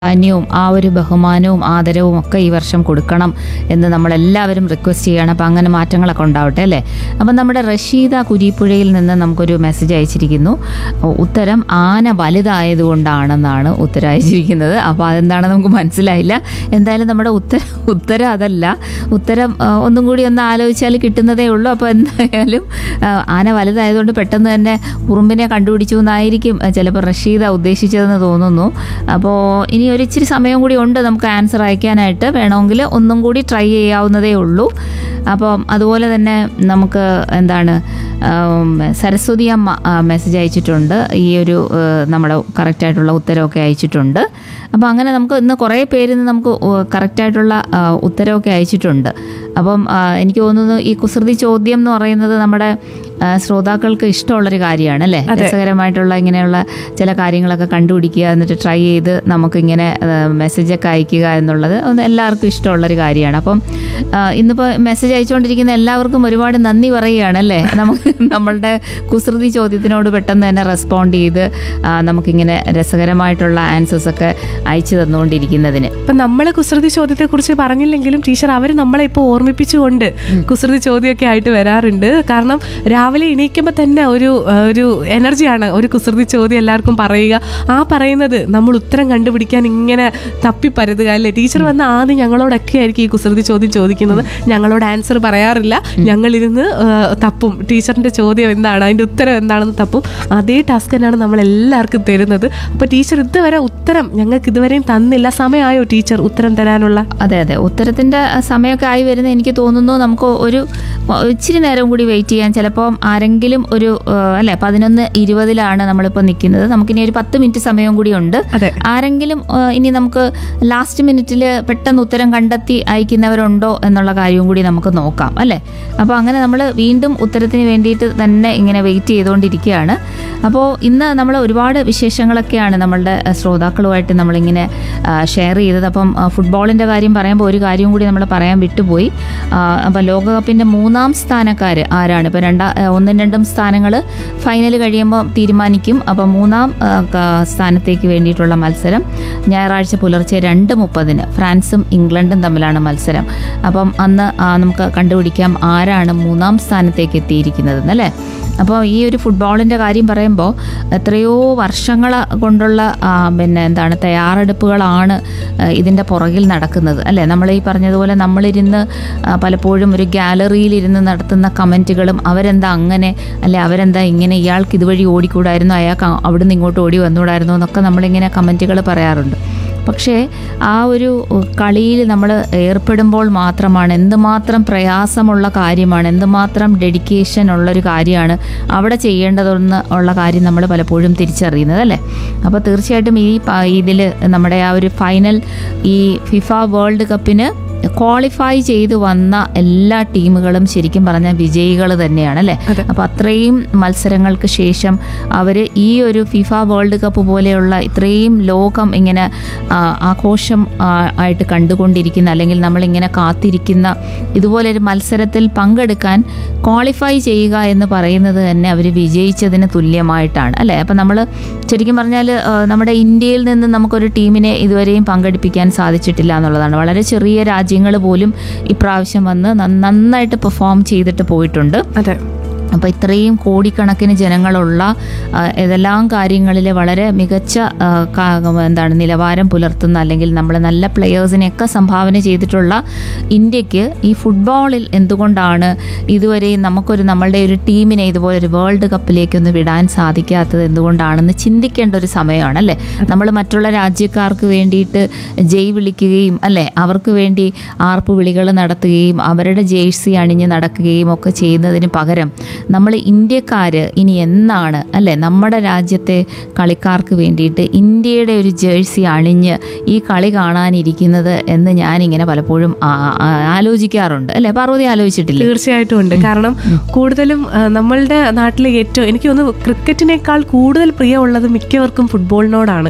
പ്രാധാന്യവും ആ ഒരു ബഹുമാനവും ആദരവും ഒക്കെ ഈ വർഷം കൊടുക്കണം എന്ന് നമ്മളെല്ലാവരും റിക്വസ്റ്റ് ചെയ്യണം അപ്പം അങ്ങനെ മാറ്റങ്ങളൊക്കെ ഉണ്ടാവട്ടെ അല്ലേ അപ്പം നമ്മുടെ റഷീദ കുരിപ്പുഴയിൽ നിന്ന് നമുക്കൊരു മെസ്സേജ് അയച്ചിരിക്കുന്നു ഉത്തരം ആന വലുതായതുകൊണ്ടാണെന്നാണ് ഉത്തരം അയച്ചിരിക്കുന്നത് അപ്പോൾ അതെന്താണെന്ന് നമുക്ക് മനസ്സിലായില്ല എന്തായാലും നമ്മുടെ ഉത്തരം ഉത്തരം അതല്ല ഉത്തരം ആ, ഒന്നും കൂടി ഒന്ന് ആലോചിച്ചാൽ കിട്ടുന്നതേ ഉള്ളൂ അപ്പോൾ എന്തായാലും ആ, ആന വലുതായതുകൊണ്ട് പെട്ടെന്ന് തന്നെ ഉറുമ്പിനെ കണ്ടുപിടിച്ചു എന്നായിരിക്കും ആ, ചിലപ്പോൾ റഷീദ ഉദ്ദേശിച്ചതെന്ന് തോന്നുന്നു അപ്പോൾ ഇനി ഒരു ഇച്ചിരി സമയം കൂടി ഉണ്ട് നമുക്ക് ആൻസർ അയക്കാനായിട്ട് വേണമെങ്കിൽ ഒന്നും കൂടി ട്രൈ ചെയ്യാവുന്നതേ ഉള്ളൂ അപ്പം അതുപോലെ തന്നെ നമുക്ക് എന്താണ് ആം, സരസ്വതി അമ്മ മെസ്സേജ് അയച്ചിട്ടുണ്ട് ഈ ഒരു ആ, നമ്മുടെ കറക്റ്റായിട്ടുള്ള ഉത്തരവൊക്കെ അയച്ചിട്ടുണ്ട് അപ്പോൾ അങ്ങനെ നമുക്ക് ഇന്ന് കുറേ പേരിൽ നിന്ന് നമുക്ക് കറക്റ്റായിട്ടുള്ള ഉത്തരവൊക്കെ അയച്ചിട്ടുണ്ട് അപ്പം ആ, എനിക്ക് തോന്നുന്നു ഈ കുസൃതി ചോദ്യം എന്ന് പറയുന്നത് നമ്മുടെ ആ, ശ്രോതാക്കൾക്ക് ഇഷ്ടമുള്ളൊരു കാര്യമാണ് അല്ലേ രസകരമായിട്ടുള്ള ഇങ്ങനെയുള്ള ചില കാര്യങ്ങളൊക്കെ കണ്ടുപിടിക്കുക എന്നിട്ട് ട്രൈ ചെയ്ത് നമുക്കിങ്ങനെ മെസ്സേജൊക്കെ അയക്കുക എന്നുള്ളത് ഒന്ന് എല്ലാവർക്കും ഇഷ്ടമുള്ളൊരു കാര്യമാണ് അപ്പം ആ, ഇന്നിപ്പോൾ മെസ്സേജ് അയച്ചുകൊണ്ടിരിക്കുന്ന എല്ലാവർക്കും ഒരുപാട് നന്ദി പറയുകയാണ് അല്ലേ നമുക്ക് നമ്മളുടെ കുസൃതി ചോദ്യത്തിനോട് പെട്ടെന്ന് തന്നെ റെസ്പോണ്ട് ചെയ്ത് ആ, നമുക്കിങ്ങനെ രസകരമായിട്ടുള്ള ആൻസേഴ്സ് ഒക്കെ അയച്ചു തന്നുകൊണ്ടിരിക്കുന്നതിന് ഇപ്പൊ നമ്മള് കുസൃതി ചോദ്യത്തെ കുറിച്ച് പറഞ്ഞില്ലെങ്കിലും ടീച്ചർ അവർ നമ്മളെ ഇപ്പോൾ ഓർമ്മിപ്പിച്ചുകൊണ്ട് കുസൃതി ചോദ്യമൊക്കെ ആയിട്ട് വരാറുണ്ട് കാരണം രാവിലെ എണീക്കുമ്പോൾ തന്നെ ഒരു ആ, ഒരു എനർജിയാണ് ഒരു കുസൃതി ചോദ്യം എല്ലാവർക്കും പറയുക ആ പറയുന്നത് നമ്മൾ ഉത്തരം കണ്ടുപിടിക്കാൻ ഇങ്ങനെ തപ്പിപ്പരുതുക അല്ലേ ടീച്ചർ വന്ന ആദ്യം ഞങ്ങളോടൊക്കെ ആയിരിക്കും ഈ കുസൃതി ചോദ്യം ചോദിക്കുന്നത് ഞങ്ങളോട് ആൻസർ പറയാറില്ല ഞങ്ങളിരുന്ന് ആ, തപ്പും ടീച്ചറിന്റെ ചോദ്യം എന്താണ് അതിന്റെ ഉത്തരം എന്താണെന്ന് തപ്പും അതേ ടാസ്ക് തന്നെയാണ് നമ്മൾ എല്ലാവർക്കും തരുന്നത് അപ്പൊ ടീച്ചർ ഇതുവരെ ഉത്തരം ഞങ്ങൾക്ക് ഇതുവരെയും തന്നില്ല സമയമായോ ടീച്ചർ ഉത്തരം തരാനുള്ള അതെ അതെ ഉത്തരത്തിന്റെ സമയമൊക്കെ ആയി വരുന്ന എനിക്ക് തോന്നുന്നു നമുക്ക് ഒരു ഇച്ചിരി നേരം കൂടി വെയിറ്റ് ചെയ്യാൻ ചിലപ്പോൾ ആരെങ്കിലും ഒരു ആ, അല്ലെ പതിനൊന്ന് ഇരുപതിലാണ് നമ്മളിപ്പോൾ നിൽക്കുന്നത് നമുക്കിനി ഒരു പത്ത് മിനിറ്റ് സമയം കൂടി ഉണ്ട് അതെ ആരെങ്കിലും ആ, ഇനി നമുക്ക് ലാസ്റ്റ് മിനിറ്റിൽ പെട്ടെന്ന് ഉത്തരം കണ്ടെത്തി അയക്കുന്നവരുണ്ടോ എന്നുള്ള കാര്യവും കൂടി നമുക്ക് നോക്കാം അല്ലേ അപ്പോൾ അങ്ങനെ നമ്മൾ വീണ്ടും ഉത്തരത്തിന് വേണ്ടിയിട്ട് തന്നെ ഇങ്ങനെ വെയിറ്റ് ചെയ്തുകൊണ്ടിരിക്കുകയാണ് അപ്പോൾ ഇന്ന് നമ്മൾ ഒരുപാട് വിശേഷങ്ങളൊക്കെയാണ് നമ്മളുടെ ആ, ശ്രോതാക്കളുമായിട്ട് നമ്മളിങ്ങനെ ഷെയർ ചെയ്തത് അപ്പം ആ, ഫുട്ബോളിൻ്റെ കാര്യം പറയുമ്പോൾ ഒരു കാര്യം കൂടി നമ്മൾ പറയാൻ വിട്ടുപോയി ആ, അപ്പം ലോകകപ്പിൻ്റെ മൂന്നാം സ്ഥാനക്കാർ ആരാണ് ഇപ്പോൾ രണ്ടാ ആ, ഒന്നും രണ്ടും സ്ഥാനങ്ങൾ ഫൈനൽ കഴിയുമ്പോൾ തീരുമാനിക്കും അപ്പം മൂന്നാം ആ, ക- സ്ഥാനത്തേക്ക് വേണ്ടിയിട്ടുള്ള മത്സരം ഞായറാഴ്ച പുലർച്ചെ രണ്ട് മുപ്പതിന് ഫ്രാൻസും ഇംഗ്ലണ്ടും തമ്മിലാണ് മത്സരം അപ്പം അന്ന് ആ, നമുക്ക് കണ്ടുപിടിക്കാം ആരാണ് മൂന്നാം സ്ഥാനത്തേക്ക് എത്തിയിരിക്കുന്നതെന്ന് അല്ലേ അപ്പോൾ ഈ ഒരു ഫുട്ബോളിൻ്റെ കാര്യം പറയുമ്പോൾ എത്രയോ വർഷങ്ങൾ കൊണ്ടുള്ള ആ, പിന്നെ എന്താണ് തയ്യാറെടുപ്പുകളാണ് ആ, ഇതിൻ്റെ പുറകിൽ നടക്കുന്നത് അല്ലേ നമ്മൾ ഈ പറഞ്ഞതുപോലെ നമ്മളിരുന്ന് ആ, പലപ്പോഴും ഒരു ഗാലറിയിലിരുന്ന് നടത്തുന്ന കമൻറ്റുകളും അവരെന്താ അങ്ങനെ അല്ലെ അവരെന്താ ഇങ്ങനെ ഇയാൾക്ക് ഇതുവഴി ഓടിക്കൂടായിരുന്നു അയാൾക്ക് അ- അവിടുന്ന് ഇങ്ങോട്ട് ഓടി വന്നുകൂടായിരുന്നു എന്നൊക്കെ നമ്മളിങ്ങനെ കമൻറ്റുകൾ പറയാറുണ്ട് പക്ഷേ ആ ഒരു കളിയിൽ നമ്മൾ ഏർപ്പെടുമ്പോൾ മാത്രമാണ് എന്തുമാത്രം പ്രയാസമുള്ള കാര്യമാണ് എന്തുമാത്രം ഡെഡിക്കേഷൻ ഉള്ളൊരു കാര്യമാണ് അവിടെ ചെയ്യേണ്ടതെന്ന് ഉള്ള കാര്യം നമ്മൾ പലപ്പോഴും തിരിച്ചറിയുന്നത് അല്ലേ അപ്പോൾ തീർച്ചയായിട്ടും ഈ ഇതിൽ നമ്മുടെ ആ ഒരു ഫൈനൽ ഈ ഫിഫ വേൾഡ് കപ്പിന് ക്വാളിഫൈ ചെയ്തു വന്ന എല്ലാ ടീമുകളും ശരിക്കും പറഞ്ഞാൽ വിജയികൾ തന്നെയാണ് അല്ലേ അതെ. അപ്പോൾ അത്രയും മത്സരങ്ങൾക്ക് ശേഷം അവർ ഈ ഒരു ഫിഫ വേൾഡ് കപ്പ് പോലെയുള്ള ഇത്രയും ലോകം ഇങ്ങനെ ആ, ആഘോഷം ആ, ആയിട്ട് കണ്ടുകൊണ്ടിരിക്കുന്ന അല്ലെങ്കിൽ നമ്മളിങ്ങനെ കാത്തിരിക്കുന്ന ഇതുപോലൊരു മത്സരത്തിൽ പങ്കെടുക്കാൻ ക്വാളിഫൈ ചെയ്യുക എന്ന് പറയുന്നത് തന്നെ അവർ വിജയിച്ചതിന് തുല്യമായിട്ടാണ് അല്ലേ അപ്പം നമ്മൾ ശരിക്കും പറഞ്ഞാൽ നമ്മുടെ ഇന്ത്യയിൽ നിന്ന് നമുക്കൊരു ടീമിനെ ഇതുവരെയും പങ്കെടുപ്പിക്കാൻ സാധിച്ചിട്ടില്ല എന്നുള്ളതാണ് വളരെ ചെറിയ രാജ്യങ്ങൾ പോലും ഇപ്രാവശ്യം വന്ന് നന്ന- നന്നായിട്ട് പെർഫോം ചെയ്തിട്ട് പോയിട്ടുണ്ട് അതെ അപ്പോൾ ഇത്രയും കോടിക്കണക്കിന് ജനങ്ങളുള്ള ആ, ഏതെല്ലാം കാര്യങ്ങളിൽ വളരെ മികച്ച ആ, കാ- എന്താണ് നിലവാരം പുലർത്തുന്ന അല്ലെങ്കിൽ നമ്മൾ നല്ല പ്ലെയേഴ്സിനെയൊക്കെ സംഭാവന ചെയ്തിട്ടുള്ള ഇന്ത്യക്ക് ഈ ഫുട്ബോളിൽ എന്തുകൊണ്ടാണ് ഇതുവരെയും നമുക്കൊരു നമ്മളുടെ ഒരു ടീമിനെ ഇതുപോലെ ഒരു വേൾഡ് കപ്പിലേക്കൊന്ന് വിടാൻ സാധിക്കാത്തത് എന്തുകൊണ്ടാണെന്ന് ചിന്തിക്കേണ്ട ഒരു സമയമാണ് അല്ലേ നമ്മൾ മറ്റുള്ള രാജ്യക്കാർക്ക് വേണ്ടിയിട്ട് ജയ് വിളിക്കുകയും അല്ലേ അവർക്ക് വേണ്ടി ആർപ്പ് വിളികൾ നടത്തുകയും അവരുടെ ജേഴ്സി അണിഞ്ഞ് നടക്കുകയും ഒക്കെ ചെയ്യുന്നതിന് പകരം നമ്മൾ ഇന്ത്യക്കാർ ഇനി എന്നാണ് അല്ലേ നമ്മുടെ രാജ്യത്തെ കളിക്കാർക്ക് വേണ്ടിയിട്ട് ഇന്ത്യയുടെ ഒരു ജേഴ്സി അണിഞ്ഞ് ഈ കളി കാണാനിരിക്കുന്നത് എന്ന് ഞാനിങ്ങനെ പലപ്പോഴും ആ- ആ- ആലോചിക്കാറുണ്ട് അല്ലേ പാർവതി ആലോചിച്ചിട്ടില്ലേ തീർച്ചയായിട്ടും ഉണ്ട് കാരണം കൂടുതലും ആ, നമ്മളുടെ നാട്ടിലെ ഏറ്റവും എനിക്ക് തോന്നുന്നു ക്രിക്കറ്റിനേക്കാൾ കൂടുതൽ പ്രിയമുള്ളത് മിക്കവർക്കും ഫുട്ബോളിനോടാണ്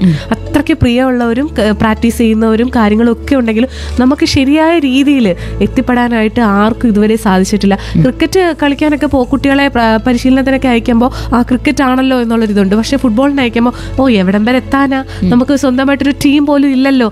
അത്രയ്ക്ക് പ്രിയമുള്ളവരും പ്രാക്ടീസ് ചെയ്യുന്നവരും കാര്യങ്ങളും ഒക്കെ ഉണ്ടെങ്കിലും നമുക്ക് ശരിയായ രീതിയിൽ എത്തിപ്പെടാനായിട്ട് ആർക്കും ഇതുവരെ സാധിച്ചിട്ടില്ല ക്രിക്കറ്റ് കളിക്കാനൊക്കെ പോ കുട്ടികളെ പ്ര- പരിശീലനത്തിനൊക്കെ അയക്കുമ്പോൾ ആ ക്രിക്കറ്റ് ആണല്ലോ എന്നുള്ളൊരിതുണ്ട് പക്ഷേ ഫുട്ബോളിന് അയക്കുമ്പോൾ ഓ എവിടം വരെ എത്താനാ നമുക്ക് സ്വന്തമായിട്ടൊരു ടീം പോലും ഇല്ലല്ലോ